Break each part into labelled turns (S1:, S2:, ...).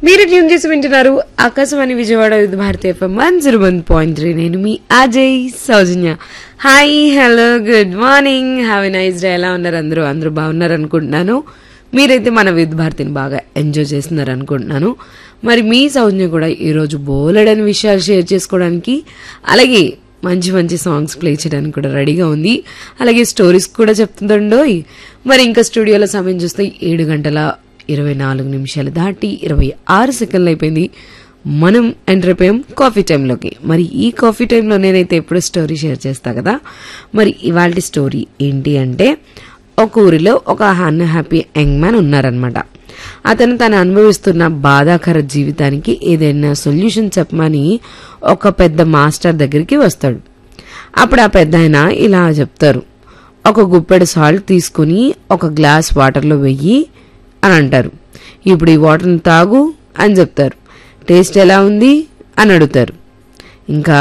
S1: మీరు ట్యూన్ చేసి వింటున్నారు Akashvani Vijayawada with Bharathi FM one zero one point three నేను మీ Ajay Sowjanya hi hello good morning have a nice day ఎలా ఉన్నారు అందరూ అందరూ బాగున్నారు అనుకుంటున్నాను మీరైతే మన విత్ భారతిని బాగా ఎంజాయ్ చేస్తున్నారు అనుకుంటున్నాను మరి మీ సౌజన్య కూడా ఈరోజు బోలెడని విషయాలు షేర్ చేసుకోవడానికి అలాగే మంచి మంచి సాంగ్స్ ప్లే చేయడానికి కూడా రెడీగా ఉంది అలాగే స్టోరీస్ కూడా చెప్తుందండోయ్ మరి ఇంకా స్టూడియోలో సమయం చూస్తే ఏడు గంటల ఇరవై నాలుగు నిమిషాలు దాటి ఇరవై ఆరు సెకండ్లు అయిపోయింది మనం ఎంటర్ అయిపోయాం కాఫీ టైంలోకి మరి ఈ కాఫీ టైంలో నేనైతే ఎప్పుడు స్టోరీ షేర్ చేస్తా కదా మరి ఇవాళ స్టోరీ ఏంటి అంటే ఒక ఊరిలో ఒక అన్హ్యాపీ యంగ్ మ్యాన్ ఉన్నారనమాట అతను తను అనుభవిస్తున్న బాధాకర జీవితానికి ఏదైనా సొల్యూషన్ చెప్పమని ఒక పెద్ద మాస్టర్ దగ్గరికి వస్తాడు అప్పుడు ఆ పెద్ద ఆయన ఇలా చెప్తారు ఒక గుప్పెడు సాల్ట్ తీసుకుని ఒక గ్లాస్ వాటర్లో వెయ్యి అని అంటారు ఇప్పుడు ఈ వాటర్ని తాగు అని చెప్తారు టేస్ట్ ఎలా ఉంది అని అడుగుతారు ఇంకా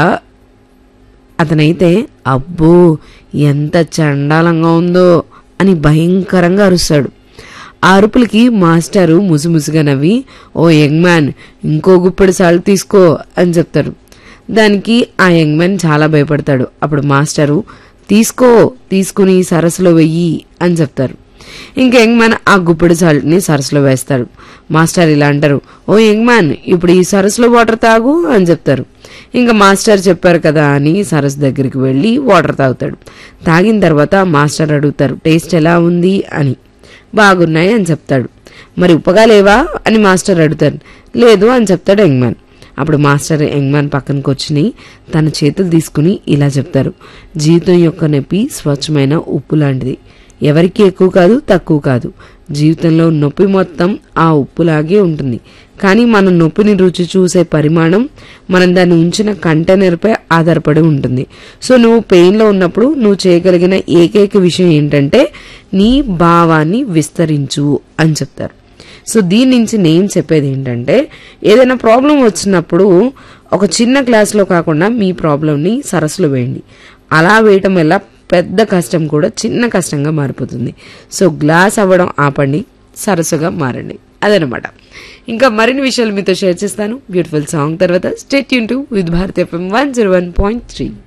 S1: అతనైతే అబ్బో ఎంత చండాలంగా ఉందో అని భయంకరంగా అరుస్తాడు ఆ అరుపులకి మాస్టారు ముసుముసుగా నవ్వి ఓ యంగ్ మ్యాన్ ఇంకో గుప్పెడు సాల్ట్ తీసుకో అని చెప్తారు దానికి ఆ యంగ్ మ్యాన్ చాలా భయపడతాడు అప్పుడు మాస్టారు తీసుకో తీసుకుని సరస్సులో వెయ్యి అని చెప్తారు ఇంకా యంగ్ మ్యాన్ ఆ గుప్పెడు సాల్ట్ని సరస్సులో వేస్తాడు మాస్టర్ ఇలా అంటారు ఓ యంగ్ మ్యాన్ ఇప్పుడు ఈ సరస్సులో వాటర్ తాగు అని చెప్తారు ఇంకా మాస్టర్ చెప్పారు కదా అని సరస్సు దగ్గరికి వెళ్ళి వాటర్ తాగుతాడు తాగిన తర్వాత మాస్టర్ అడుగుతారు టేస్ట్ ఎలా ఉంది అని బాగున్నాయి అని చెప్తాడు మరి ఉప్పగా లేవా అని మాస్టర్ అడుగుతారు లేదు అని చెప్తాడు యంగ్మ్యాన్ అప్పుడు మాస్టర్ యంగ్మ్యాన్ పక్కనకు వచ్చి తన చేతులు తీసుకుని ఇలా చెప్తారు జీవితం యొక్క నొప్పి స్వచ్ఛమైన ఉప్పు లాంటిది ఎవరికి ఎక్కువ కాదు తక్కువ కాదు జీవితంలో నొప్పి మొత్తం ఆ ఉప్పులాగే ఉంటుంది కానీ మనం నొప్పిని రుచి చూసే పరిమాణం మనం దాన్ని ఉంచిన కంటైనర్పై ఆధారపడి ఉంటుంది సో నువ్వు పెయిన్లో ఉన్నప్పుడు నువ్వు చేయగలిగిన ఏకైక విషయం ఏంటంటే నీ భావాన్ని విస్తరించు అని చెప్తారు సో దీని నుంచి నేను చెప్పేది ఏంటంటే ఏదైనా ప్రాబ్లం వచ్చినప్పుడు ఒక చిన్న క్లాస్లో కాకుండా మీ ప్రాబ్లంని సరస్సులో వేయండి అలా వేయటం వల్ల పెద్ద కష్టం కూడా చిన్న కష్టంగా మారిపోతుంది సో గ్లాస్ అవ్వడం ఆపండి సరస్సుగా మారండి అదనమాట ఇంకా మరిన్ని విషయాలు మీతో షేర్ చేస్తాను బ్యూటిఫుల్ సాంగ్ తర్వాత స్టేట్ యూన్ to with Bharat FM one zero one point three